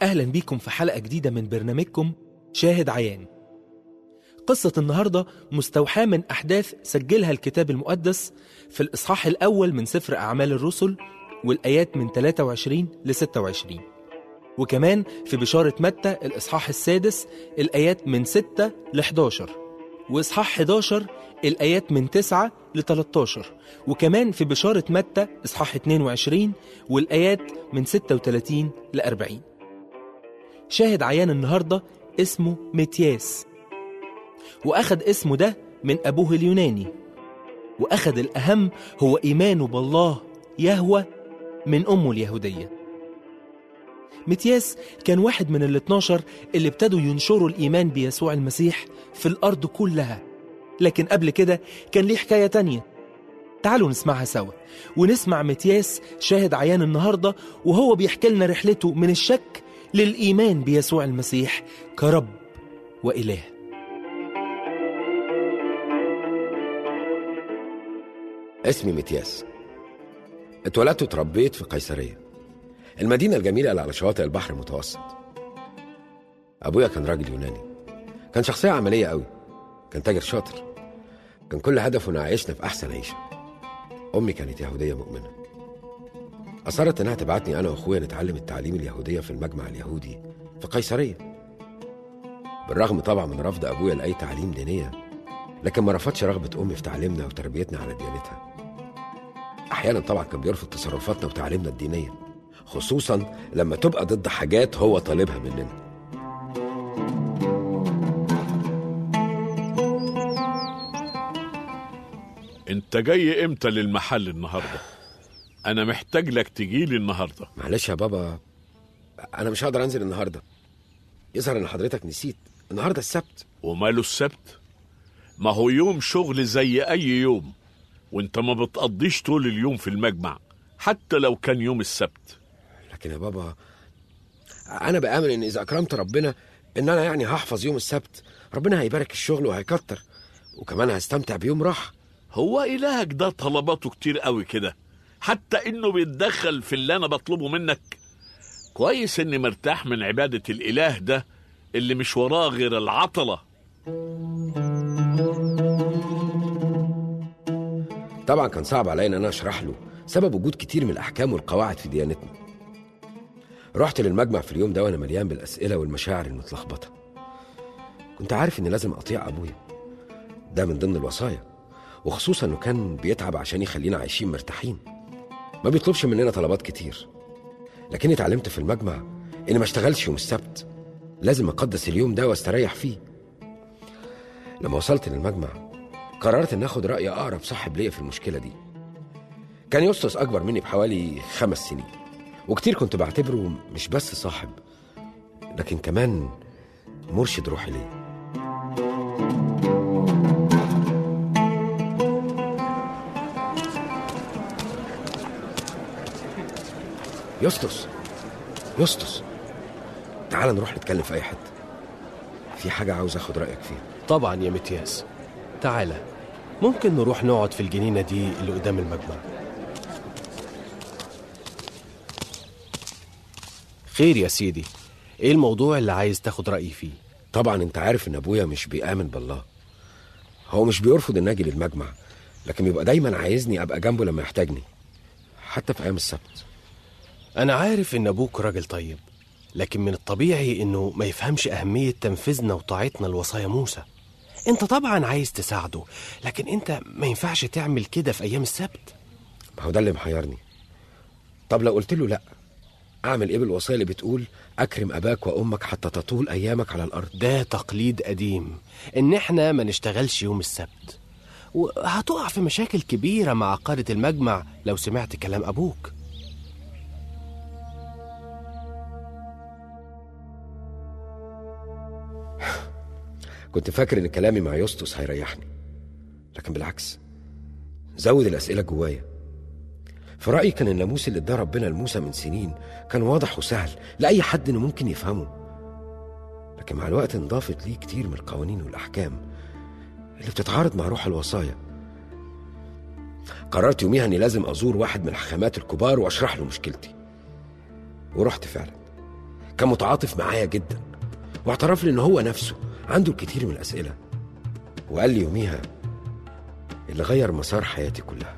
أهلا بيكم في حلقة جديدة من برنامجكم شاهد عيان قصة النهاردة مستوحاة من أحداث سجلها الكتاب المقدس في الإصحاح الأول من سفر أعمال الرسل والآيات من 23 ل 26 وكمان في بشارة متى الإصحاح السادس الآيات من 6 ل 11 وإصحاح 11 الآيات من 9 ل 13 وكمان في بشارة متى إصحاح 22 والآيات من 36 ل 40 شاهد عيان النهاردة اسمه متياس وأخد اسمه ده من أبوه اليوناني وأخد الأهم هو إيمانه بالله يهوى من أمه اليهودية متياس كان واحد من ال 12 اللي ابتدوا ينشروا الإيمان بيسوع المسيح في الأرض كلها لكن قبل كده كان ليه حكاية تانية تعالوا نسمعها سوا ونسمع متياس شاهد عيان النهاردة وهو بيحكي لنا رحلته من الشك للإيمان بيسوع المسيح كرب وإله اسمي متياس اتولدت وتربيت في قيصرية المدينة الجميلة اللي على شواطئ البحر المتوسط أبويا كان راجل يوناني كان شخصية عملية قوي كان تاجر شاطر كان كل هدفه إنه يعيشنا في أحسن عيشة أمي كانت يهودية مؤمنة أصرت إنها تبعتني أنا وأخويا نتعلم التعليم اليهودية في المجمع اليهودي في قيصرية بالرغم طبعا من رفض أبويا لأي تعليم دينية لكن ما رفضش رغبة أمي في تعليمنا وتربيتنا على ديانتها أحيانا طبعا كان بيرفض تصرفاتنا وتعليمنا الدينية خصوصا لما تبقى ضد حاجات هو طالبها مننا انت جاي امتى للمحل النهارده انا محتاج لك تجيلي النهارده معلش يا بابا أنا مش هقدر أنزل النهاردة يظهر إن حضرتك نسيت النهاردة السبت وماله السبت ما هو يوم شغل زي اي يوم وانت ما بتقضيش طول اليوم في المجمع حتى لو كان يوم السبت لكن يا بابا أنا بآمن إن إذا أكرمت ربنا إن أنا يعني هحفظ يوم السبت ربنا هيبارك الشغل وهيكتر وكمان هستمتع بيوم راحة هو إلهك ده طلباته كتير قوي كده حتى إنه بيتدخل في اللي أنا بطلبه منك كويس إني مرتاح من عبادة الإله ده اللي مش وراه غير العطلة طبعا كان صعب عليا ان انا اشرح له سبب وجود كتير من الاحكام والقواعد في ديانتنا رحت للمجمع في اليوم ده وانا مليان بالاسئله والمشاعر المتلخبطه كنت عارف اني لازم اطيع ابويا ده من ضمن الوصايا وخصوصا انه كان بيتعب عشان يخلينا عايشين مرتاحين ما بيطلبش مننا طلبات كتير لكني اتعلمت في المجمع اني ما اشتغلش يوم السبت لازم اقدس اليوم ده واستريح فيه لما وصلت للمجمع قررت ان اخد راي اقرب صاحب ليا في المشكله دي كان يسطس اكبر مني بحوالي خمس سنين وكتير كنت بعتبره مش بس صاحب لكن كمان مرشد روحي ليا يسطس يسطس تعال نروح نتكلم في اي حته في حاجه عاوز اخد رايك فيها طبعا يا متياس تعالى ممكن نروح نقعد في الجنينة دي اللي قدام المجمع خير يا سيدي ايه الموضوع اللي عايز تاخد رأيي فيه طبعا انت عارف ان ابويا مش بيآمن بالله هو مش بيرفض ان اجي للمجمع لكن بيبقى دايما عايزني ابقى جنبه لما يحتاجني حتى في ايام السبت انا عارف ان ابوك راجل طيب لكن من الطبيعي انه ما يفهمش اهمية تنفيذنا وطاعتنا لوصايا موسى انت طبعا عايز تساعده لكن انت ما ينفعش تعمل كده في ايام السبت ما هو ده اللي محيرني طب لو قلت له لا اعمل ايه بالوصيه اللي بتقول اكرم اباك وامك حتى تطول ايامك على الارض ده تقليد قديم ان احنا ما نشتغلش يوم السبت وهتقع في مشاكل كبيرة مع قادة المجمع لو سمعت كلام أبوك كنت فاكر ان كلامي مع يسطس هيريحني لكن بالعكس زود الاسئله جوايا في رايي كان الناموس اللي اداه ربنا لموسى من سنين كان واضح وسهل لاي حد انه ممكن يفهمه لكن مع الوقت انضافت ليه كتير من القوانين والاحكام اللي بتتعارض مع روح الوصايا قررت يوميها اني لازم ازور واحد من الحكامات الكبار واشرح له مشكلتي ورحت فعلا كان متعاطف معايا جدا واعترف لي ان هو نفسه عنده الكثير من الاسئله وقال لي يوميها اللي غير مسار حياتي كلها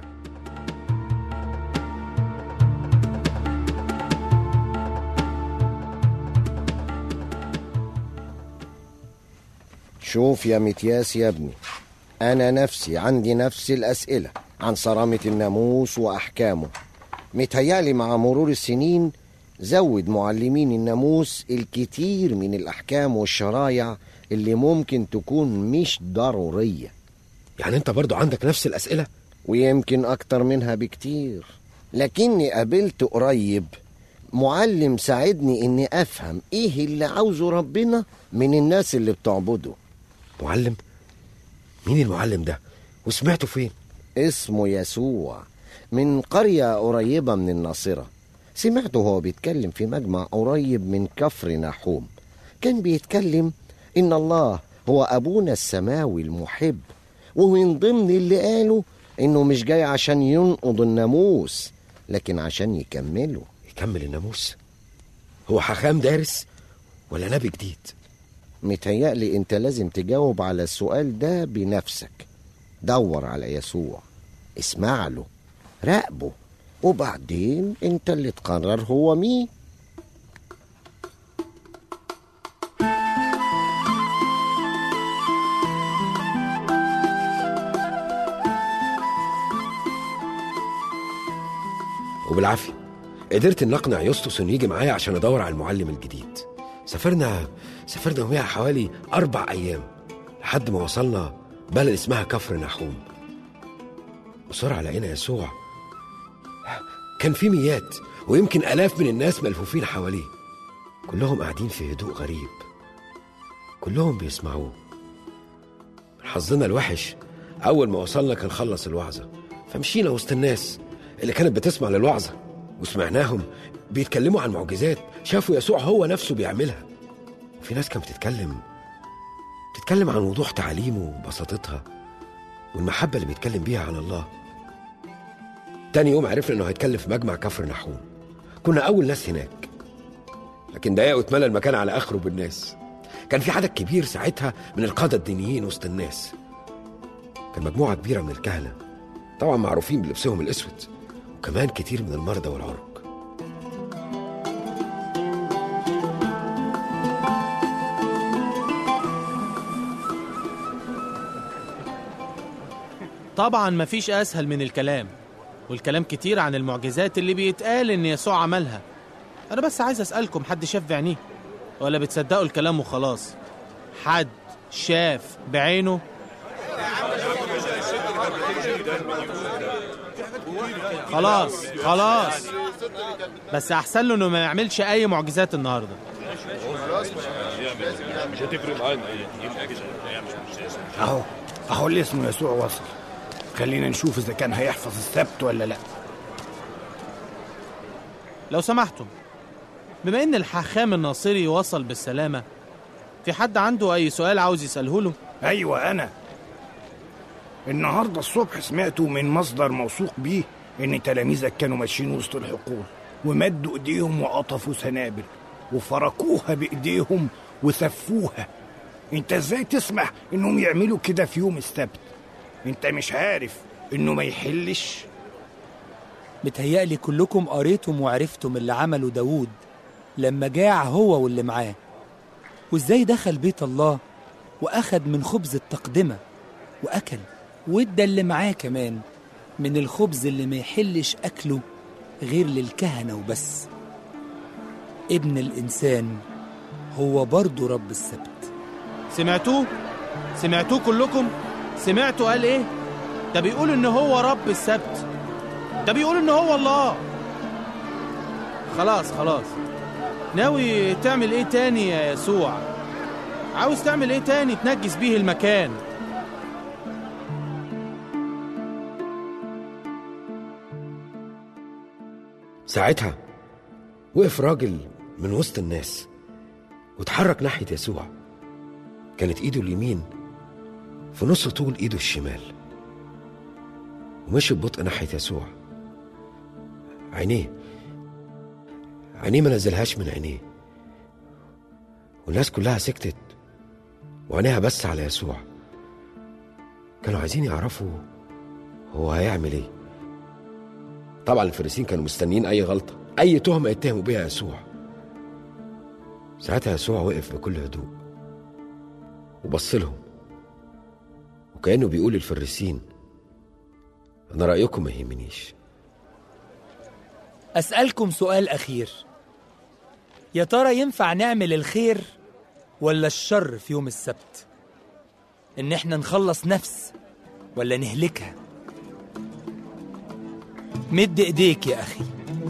شوف يا متياس يا ابني أنا نفسي عندي نفس الأسئلة عن صرامة الناموس وأحكامه متهيألي مع مرور السنين زود معلمين الناموس الكتير من الأحكام والشرايع اللي ممكن تكون مش ضرورية يعني انت برضو عندك نفس الاسئله ويمكن أكتر منها بكتير لكني قابلت قريب معلم ساعدني إني أفهم إيه اللي عاوزه ربنا من الناس اللي بتعبده معلم مين المعلم ده وسمعته فين اسمه يسوع من قرية قريبة من الناصرة سمعته هو بيتكلم في مجمع قريب من كفر نحوم كان بيتكلم إن الله هو أبونا السماوي المحب ومن ضمن اللي قاله إنه مش جاي عشان ينقض الناموس لكن عشان يكمله يكمل الناموس هو حخام دارس ولا نبي جديد متهيألي انت لازم تجاوب على السؤال ده بنفسك دور على يسوع اسمع له راقبه وبعدين انت اللي تقرر هو مين وبالعافيه قدرت ان اقنع يسطس انه يجي معايا عشان ادور على المعلم الجديد سافرنا سافرنا يوميها حوالي اربع ايام لحد ما وصلنا بلد اسمها كفر نحوم بسرعه لقينا يسوع كان في ميات ويمكن الاف من الناس ملفوفين حواليه كلهم قاعدين في هدوء غريب كلهم بيسمعوه من حظنا الوحش اول ما وصلنا كان خلص الوعظه فمشينا وسط الناس اللي كانت بتسمع للوعظه وسمعناهم بيتكلموا عن معجزات شافوا يسوع هو نفسه بيعملها وفي ناس كانت بتتكلم بتتكلم عن وضوح تعاليمه وبساطتها والمحبة اللي بيتكلم بيها عن الله تاني يوم عرفنا انه هيتكلم في مجمع كفر نحوم كنا اول ناس هناك لكن دقايق واتملى المكان على اخره بالناس كان في عدد كبير ساعتها من القادة الدينيين وسط الناس كان مجموعة كبيرة من الكهنة طبعا معروفين بلبسهم الاسود وكمان كتير من المرضى والعرق طبعا مفيش أسهل من الكلام والكلام كتير عن المعجزات اللي بيتقال إن يسوع عملها أنا بس عايز أسألكم حد شاف بعينيه ولا بتصدقوا الكلام وخلاص حد شاف بعينه خلاص خلاص بس أحسن له إنه ما يعملش أي معجزات النهارده اهو اهو اللي اسمه يسوع وصل خلينا نشوف اذا كان هيحفظ السبت ولا لا لو سمحتم بما ان الحاخام الناصري وصل بالسلامة في حد عنده اي سؤال عاوز يسأله له ايوه انا النهارده الصبح سمعته من مصدر موثوق بيه ان تلاميذك كانوا ماشيين وسط الحقول ومدوا ايديهم وقطفوا سنابل وفركوها بايديهم وسفوها انت ازاي تسمح انهم يعملوا كده في يوم السبت انت مش عارف انه ما يحلش متهيألي كلكم قريتم وعرفتم اللي عمله داوود لما جاع هو واللي معاه وازاي دخل بيت الله وأخد من خبز التقدمة وأكل وادى اللي معاه كمان من الخبز اللي ما يحلش أكله غير للكهنة وبس ابن الإنسان هو برضه رب السبت سمعتوه سمعتوه كلكم سمعتوا قال ايه ده بيقول ان هو رب السبت ده بيقول ان هو الله خلاص خلاص ناوي تعمل ايه تاني يا يسوع عاوز تعمل ايه تاني تنجس بيه المكان ساعتها وقف راجل من وسط الناس واتحرك ناحية يسوع كانت ايده اليمين في نص طول ايده الشمال ومشي ببطء ناحية يسوع عينيه عينيه ما نزلهاش من عينيه والناس كلها سكتت وعينيها بس على يسوع كانوا عايزين يعرفوا هو هيعمل ايه طبعا الفريسين كانوا مستنيين اي غلطه اي تهمه يتهموا بيها يسوع ساعتها يسوع وقف بكل هدوء وبص لهم وكانه بيقول للفريسين انا رايكم ما يهمنيش أسألكم سؤال أخير يا ترى ينفع نعمل الخير ولا الشر في يوم السبت إن إحنا نخلص نفس ولا نهلكها مد إيديك يا أخي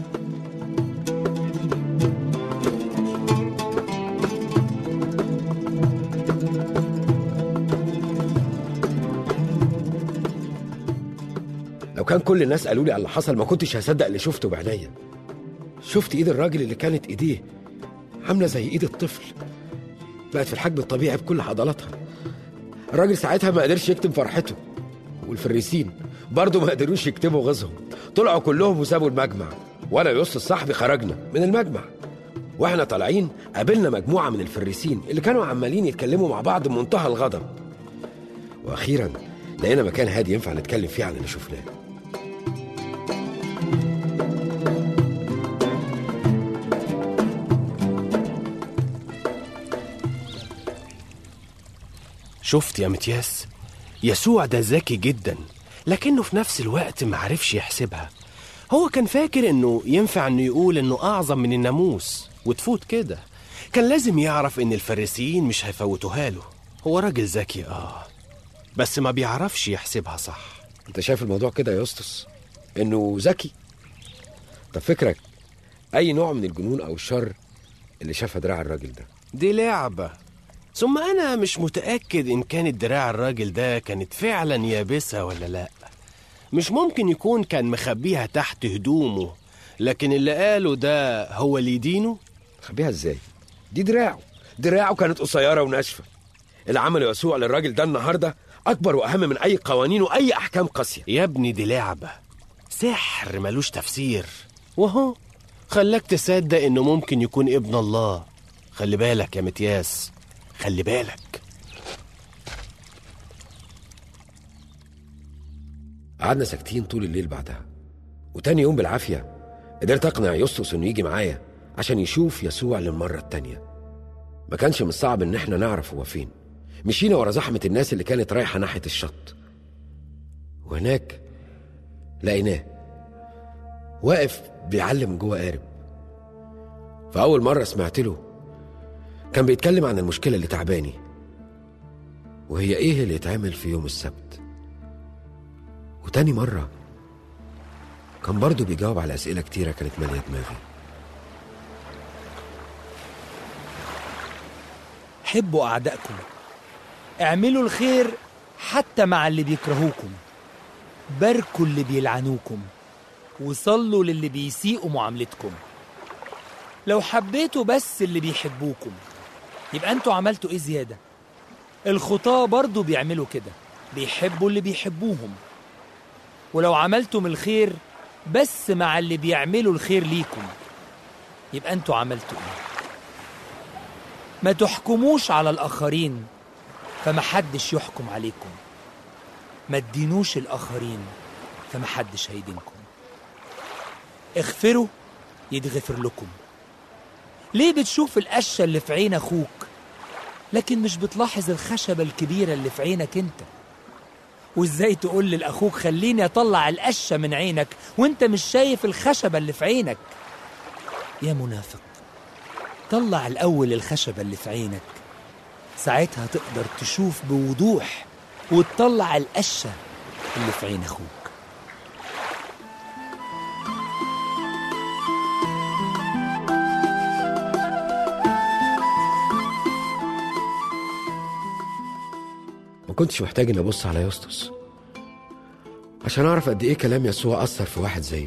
لو كان كل الناس قالوا لي على اللي حصل ما كنتش هصدق اللي شفته بعينيا شفت ايد الراجل اللي كانت ايديه عامله زي ايد الطفل بقت في الحجم الطبيعي بكل عضلاتها الراجل ساعتها ما قدرش يكتم فرحته والفريسين برضه ما قدروش يكتموا غيظهم طلعوا كلهم وسابوا المجمع وانا ويوسف صاحبي خرجنا من المجمع واحنا طالعين قابلنا مجموعه من الفريسين اللي كانوا عمالين يتكلموا مع بعض بمنتهى الغضب واخيرا لقينا مكان هادي ينفع نتكلم فيه عن اللي شفناه شفت يا متياس يسوع ده ذكي جدا لكنه في نفس الوقت معرفش يحسبها هو كان فاكر انه ينفع انه يقول انه اعظم من الناموس وتفوت كده كان لازم يعرف ان الفريسيين مش هيفوتوها له هو راجل ذكي اه بس ما بيعرفش يحسبها صح انت شايف الموضوع كده يا يسطس انه ذكي طب فكرك اي نوع من الجنون او الشر اللي شافها دراع الراجل ده دي لعبة ثم أنا مش متأكد إن كانت دراع الراجل ده كانت فعلا يابسة ولا لأ مش ممكن يكون كان مخبيها تحت هدومه لكن اللي قاله ده هو اللي يدينه خبيها ازاي دي دراعه دراعه كانت قصيره وناشفه اللي عمله يسوع للراجل ده النهارده اكبر واهم من اي قوانين واي احكام قاسيه يا ابني دي لعبة سحر ملوش تفسير وهو خلاك تصدق إنه ممكن يكون ابن الله خلي بالك يا متياس خلي بالك قعدنا ساكتين طول الليل بعدها وتاني يوم بالعافيه قدرت اقنع يسطس انه يجي معايا عشان يشوف يسوع للمره التانيه ما كانش من الصعب ان احنا نعرف هو فين مشينا ورا زحمه الناس اللي كانت رايحه ناحيه الشط وهناك لقيناه واقف بيعلم جوه قارب فأول مرة سمعت له كان بيتكلم عن المشكلة اللي تعباني وهي إيه اللي يتعمل في يوم السبت وتاني مرة كان برضه بيجاوب على أسئلة كتيرة كانت مالية دماغي حبوا أعدائكم اعملوا الخير حتى مع اللي بيكرهوكم باركوا اللي بيلعنوكم وصلوا للي بيسيئوا معاملتكم لو حبيتوا بس اللي بيحبوكم يبقى انتوا عملتوا ايه زيادة الخطاة برضو بيعملوا كده بيحبوا اللي بيحبوهم ولو عملتم الخير بس مع اللي بيعملوا الخير ليكم يبقى انتوا عملتوا ايه ما تحكموش على الآخرين فمحدش يحكم عليكم ما تدينوش الآخرين فمحدش هيدينكم اغفروا يتغفر لكم ليه بتشوف القشة اللي في عين أخوك لكن مش بتلاحظ الخشبة الكبيرة اللي في عينك انت وازاي تقول لأخوك خليني أطلع القشة من عينك وانت مش شايف الخشبة اللي في عينك يا منافق طلع الأول الخشبة اللي في عينك ساعتها تقدر تشوف بوضوح وتطلع القشة اللي في عين أخوك ما كنتش محتاج اني ابص على يسطس عشان اعرف قد ايه كلام يسوع اثر في واحد زيه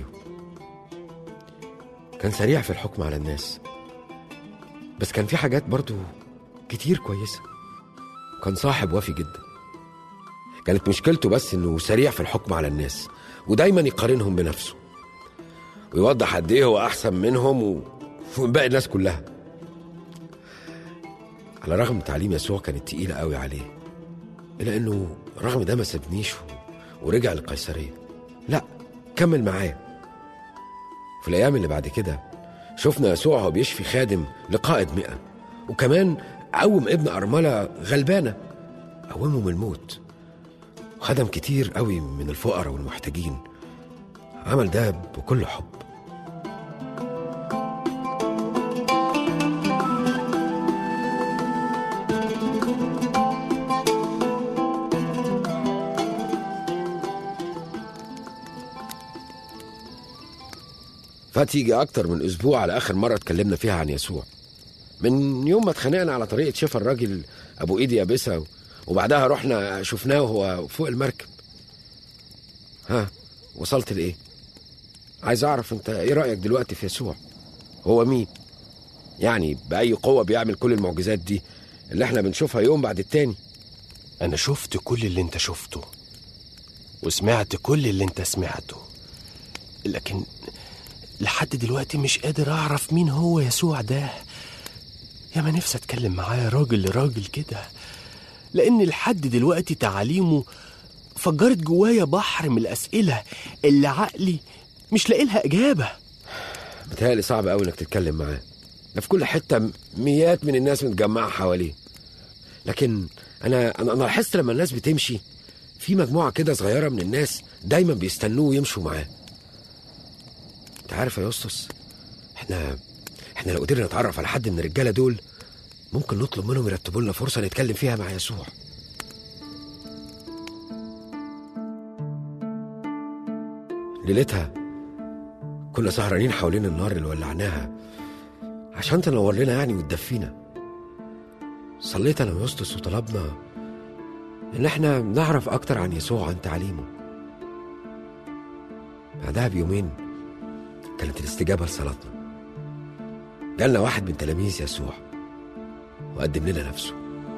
كان سريع في الحكم على الناس بس كان في حاجات برضو كتير كويسة كان صاحب وافي جدا كانت مشكلته بس انه سريع في الحكم على الناس ودايما يقارنهم بنفسه ويوضح قد ايه هو احسن منهم و- ومن باقي الناس كلها على رغم تعليم يسوع كانت تقيلة قوي عليه إلا إنه رغم ده ما سابنيش و- ورجع للقيصرية لا كمل معايا في الأيام اللي بعد كده شفنا يسوع وهو بيشفي خادم لقائد مئة وكمان قوم ابن أرملة غلبانة قومه من الموت وخدم كتير قوي من الفقراء والمحتاجين عمل ده بكل حب فات يجي أكتر من أسبوع على آخر مرة اتكلمنا فيها عن يسوع من يوم ما اتخانقنا على طريقة شفا الراجل أبو إيدي يابسة وبعدها رحنا شفناه وهو فوق المركب ها وصلت لإيه؟ عايز أعرف أنت إيه رأيك دلوقتي في يسوع؟ هو مين؟ يعني بأي قوة بيعمل كل المعجزات دي اللي احنا بنشوفها يوم بعد التاني أنا شفت كل اللي أنت شفته وسمعت كل اللي أنت سمعته لكن لحد دلوقتي مش قادر أعرف مين هو يسوع ده يا ما نفسي أتكلم معاه راجل لراجل كده لأن لحد دلوقتي تعاليمه فجرت جوايا بحر من الأسئلة اللي عقلي مش لاقي لها إجابة متهيألي صعب قوي انك تتكلم معاه ده في كل حتة مئات من الناس متجمعة حواليه لكن انا انا انا لاحظت لما الناس بتمشي في مجموعة كده صغيرة من الناس دايما بيستنوه ويمشوا معاه انت عارف يا يسطس احنا احنا لو قدرنا نتعرف على حد من الرجالة دول ممكن نطلب منهم يرتبوا لنا فرصة نتكلم فيها مع يسوع ليلتها كنا سهرانين حوالين النار اللي ولعناها عشان تنور لنا يعني وتدفينا صليت انا ويسطس وطلبنا ان احنا نعرف اكتر عن يسوع وعن تعليمه بعدها بيومين كانت الاستجابة لصلاتنا جالنا واحد من تلاميذ يسوع وقدم لنا نفسه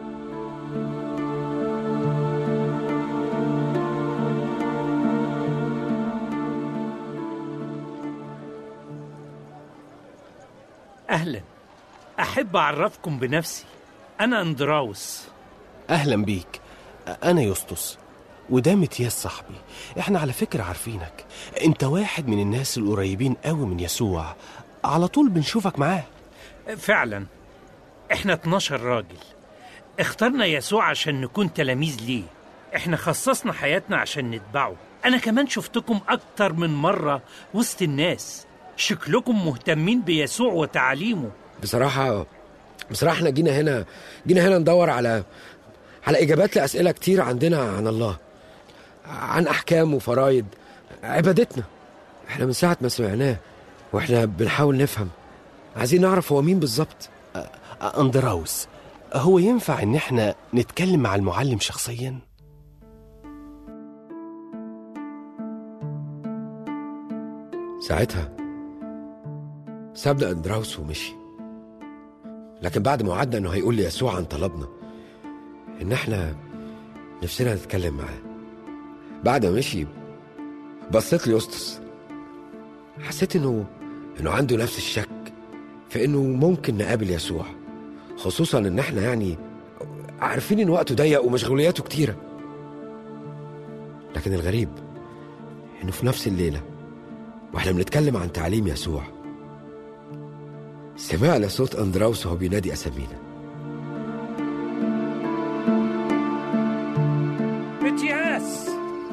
أهلا أحب أعرفكم بنفسي أنا أندراوس أهلا بيك أنا يسطس وده متياس صاحبي احنا على فكرة عارفينك انت واحد من الناس القريبين قوي من يسوع على طول بنشوفك معاه فعلا إحنا 12 راجل اخترنا يسوع عشان نكون تلاميذ ليه إحنا خصصنا حياتنا عشان نتبعه أنا كمان شفتكم أكتر من مرة وسط الناس شكلكم مهتمين بيسوع وتعاليمه بصراحة بصراحة احنا جينا هنا جينا هنا ندور على على إجابات لأسئلة كتير عندنا عن الله عن أحكام وفرايد عبادتنا احنا من ساعة ما سمعناه واحنا بنحاول نفهم عايزين نعرف هو مين بالظبط أندراوس هو ينفع ان احنا نتكلم مع المعلم شخصيا ساعتها سابنا اندراوس ومشي لكن بعد ما وعدنا انه هيقول ليسوع عن طلبنا ان احنا نفسنا نتكلم معاه بعد ما مشي بصيت ليوستس حسيت انه انه عنده نفس الشك في انه ممكن نقابل يسوع خصوصا ان احنا يعني عارفين ان وقته ضيق ومشغولياته كتيره لكن الغريب انه في نفس الليله واحنا بنتكلم عن تعليم يسوع سمعنا صوت اندراوس وهو بينادي اسامينا متياس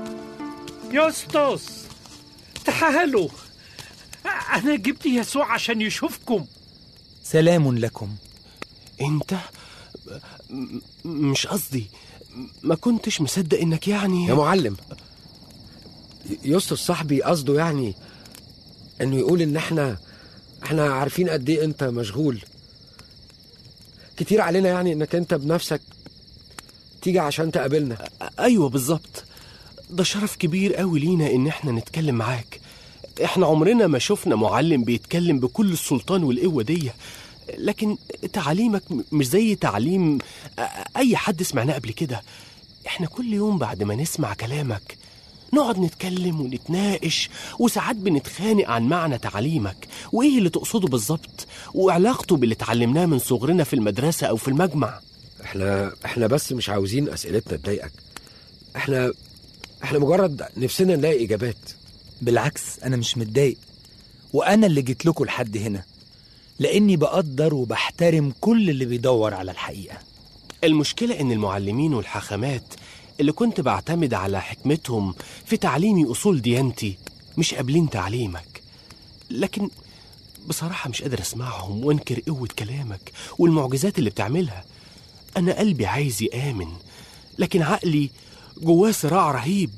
يوستوس تعالوا أنا جبت يسوع عشان يشوفكم سلام لكم انت م- مش قصدي ما كنتش مصدق انك يعني يا معلم يوسف صاحبي قصده يعني انه يقول ان احنا احنا عارفين قد ايه انت مشغول كتير علينا يعني انك انت بنفسك تيجي عشان تقابلنا ايوه بالظبط ده شرف كبير قوي لينا ان احنا نتكلم معاك احنا عمرنا ما شفنا معلم بيتكلم بكل السلطان والقوه دي لكن تعليمك م- مش زي تعليم أ- اي حد سمعناه قبل كده احنا كل يوم بعد ما نسمع كلامك نقعد نتكلم ونتناقش وساعات بنتخانق عن معنى تعليمك وايه اللي تقصده بالظبط وعلاقته باللي اتعلمناه من صغرنا في المدرسة او في المجمع احنا احنا بس مش عاوزين اسئلتنا تضايقك احنا احنا مجرد نفسنا نلاقي اجابات بالعكس أنا مش متضايق وأنا اللي جيت لكم لحد هنا لأني بقدر وبحترم كل اللي بيدور على الحقيقة المشكلة إن المعلمين والحاخامات اللي كنت بعتمد على حكمتهم في تعليمي أصول ديانتي مش قابلين تعليمك لكن بصراحة مش قادر أسمعهم وأنكر قوة كلامك والمعجزات اللي بتعملها أنا قلبي عايز يآمن لكن عقلي جواه صراع رهيب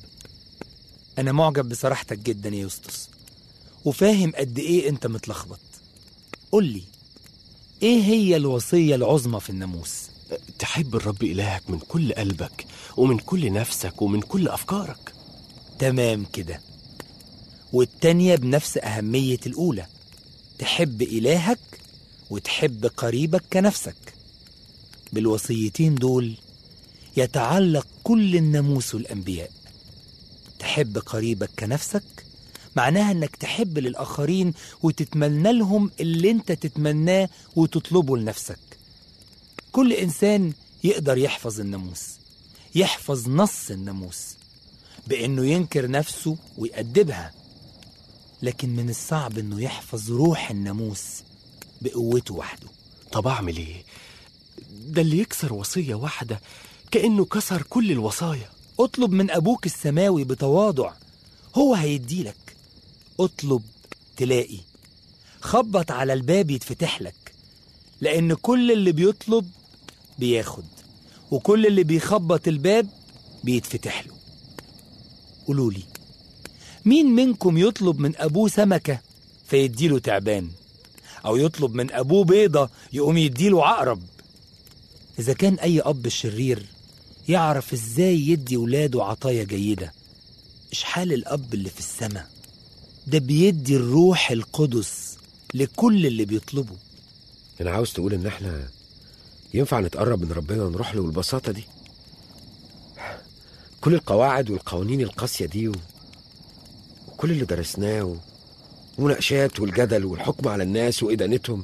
أنا معجب بصراحتك جدا يا يسطس وفاهم قد إيه أنت متلخبط قول لي إيه هي الوصية العظمى في الناموس؟ تحب الرب إلهك من كل قلبك ومن كل نفسك ومن كل أفكارك تمام كده والتانية بنفس أهمية الأولى تحب إلهك وتحب قريبك كنفسك بالوصيتين دول يتعلق كل الناموس والأنبياء تحب قريبك كنفسك معناها انك تحب للآخرين وتتمنى لهم اللي انت تتمناه وتطلبه لنفسك كل إنسان يقدر يحفظ الناموس يحفظ نص الناموس بإنه ينكر نفسه ويأدبها لكن من الصعب إنه يحفظ روح الناموس بقوته وحده طب أعمل إيه؟ ده اللي يكسر وصية واحدة كأنه كسر كل الوصايا اطلب من أبوك السماوي بتواضع هو هيديلك اطلب تلاقي خبط على الباب يتفتح لك لأن كل اللي بيطلب بياخد وكل اللي بيخبط الباب بيتفتح له قولوا لي مين منكم يطلب من أبوه سمكة فيديله تعبان أو يطلب من أبوه بيضة يقوم يديله عقرب إذا كان أي أب شرير يعرف إزاي يدي ولاده عطايا جيدة إيش حال الأب اللي في السماء ده بيدي الروح القدس لكل اللي بيطلبه انا عاوز تقول ان احنا ينفع نتقرب من ربنا ونروح له بالبساطة دي كل القواعد والقوانين القاسية دي و... وكل اللي درسناه و... ومناقشات والجدل والحكم على الناس وإدانتهم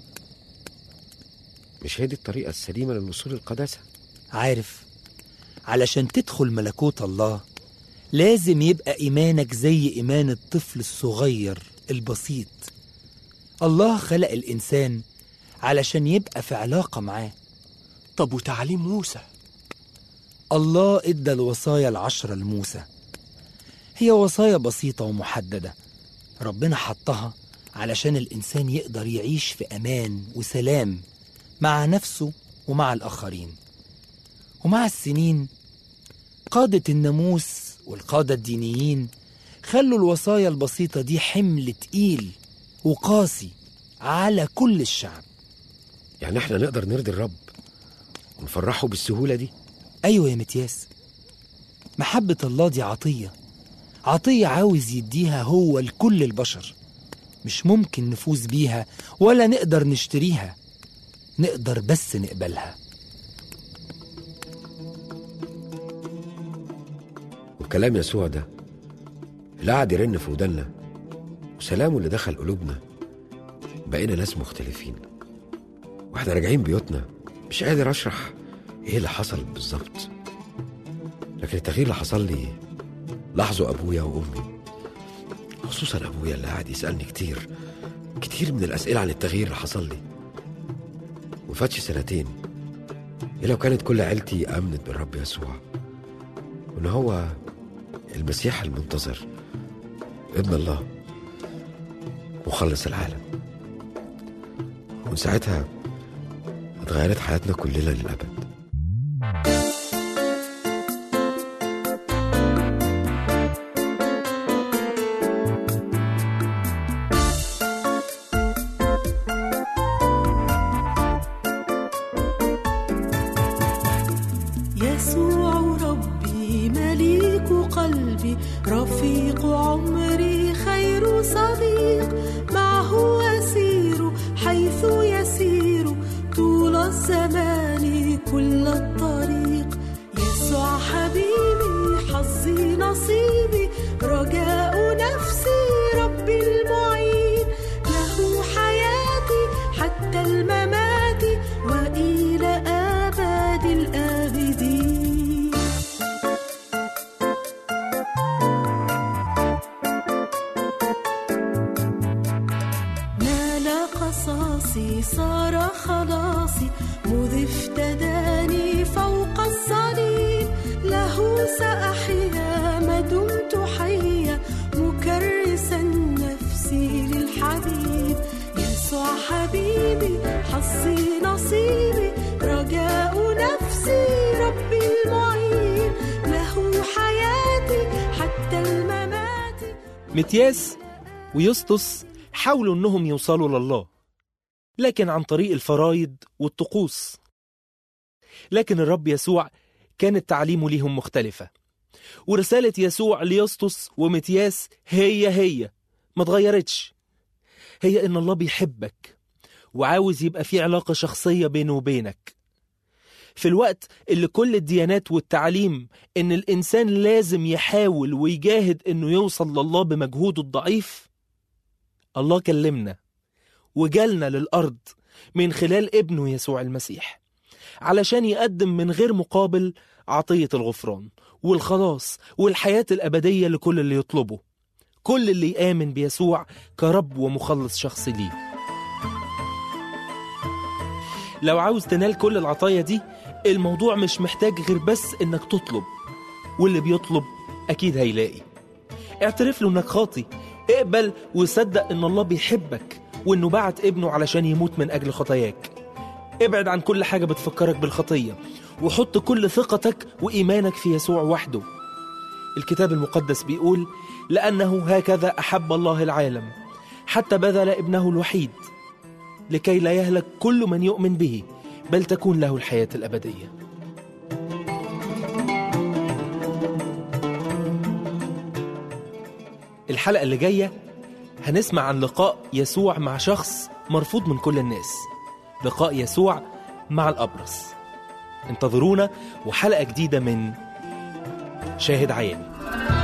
مش هي دي الطريقة السليمة للوصول للقداسة عارف علشان تدخل ملكوت الله لازم يبقى إيمانك زي إيمان الطفل الصغير البسيط الله خلق الإنسان علشان يبقى في علاقة معاه طب وتعليم موسى الله ادى الوصايا العشرة لموسى هي وصايا بسيطة ومحددة ربنا حطها علشان الإنسان يقدر يعيش في أمان وسلام مع نفسه ومع الآخرين ومع السنين قادة الناموس والقادة الدينيين خلوا الوصايا البسيطة دي حمل تقيل وقاسي على كل الشعب يعني احنا نقدر نرضي الرب ونفرحه بالسهولة دي أيوة يا متياس محبة الله دي عطية عطية عاوز يديها هو لكل البشر مش ممكن نفوز بيها ولا نقدر نشتريها نقدر بس نقبلها وكلام يسوع ده اللي قعد يرن في ودنا وسلامه اللي دخل قلوبنا بقينا ناس مختلفين واحنا راجعين بيوتنا مش قادر اشرح ايه اللي حصل بالظبط لكن التغيير اللي حصل لي لاحظوا ابويا وامي خصوصا ابويا اللي قاعد يسالني كتير كتير من الاسئله عن التغيير اللي حصل لي وفاتش سنتين إيه لو كانت كل عيلتي امنت بالرب يسوع وان هو المسيح المنتظر ابن الله مخلص العالم ومن ساعتها اتغيرت حياتنا كلنا للأبد يسوع ربي مليك قلبي رفيق عمري خير صديق معه أسير حيث يسير طول الزمان كل الطريق يسوع حبيبي حظي نصيبي متياس ويسطس حاولوا انهم يوصلوا لله لكن عن طريق الفرايض والطقوس لكن الرب يسوع كانت تعليمه ليهم مختلفة ورسالة يسوع ليسطس ومتياس هي هي ما اتغيرتش هي ان الله بيحبك وعاوز يبقى في علاقة شخصية بينه وبينك في الوقت اللي كل الديانات والتعليم ان الانسان لازم يحاول ويجاهد انه يوصل لله بمجهوده الضعيف الله كلمنا وجالنا للارض من خلال ابنه يسوع المسيح علشان يقدم من غير مقابل عطية الغفران والخلاص والحياة الأبدية لكل اللي يطلبه كل اللي يآمن بيسوع كرب ومخلص شخصي ليه لو عاوز تنال كل العطايا دي الموضوع مش محتاج غير بس انك تطلب واللي بيطلب اكيد هيلاقي اعترف له انك خاطي اقبل وصدق ان الله بيحبك وانه بعت ابنه علشان يموت من اجل خطاياك ابعد عن كل حاجة بتفكرك بالخطية وحط كل ثقتك وإيمانك في يسوع وحده الكتاب المقدس بيقول لأنه هكذا أحب الله العالم حتى بذل ابنه الوحيد لكي لا يهلك كل من يؤمن به بل تكون له الحياة الأبدية الحلقة اللي جاية هنسمع عن لقاء يسوع مع شخص مرفوض من كل الناس لقاء يسوع مع الأبرص انتظرونا وحلقة جديدة من شاهد عيان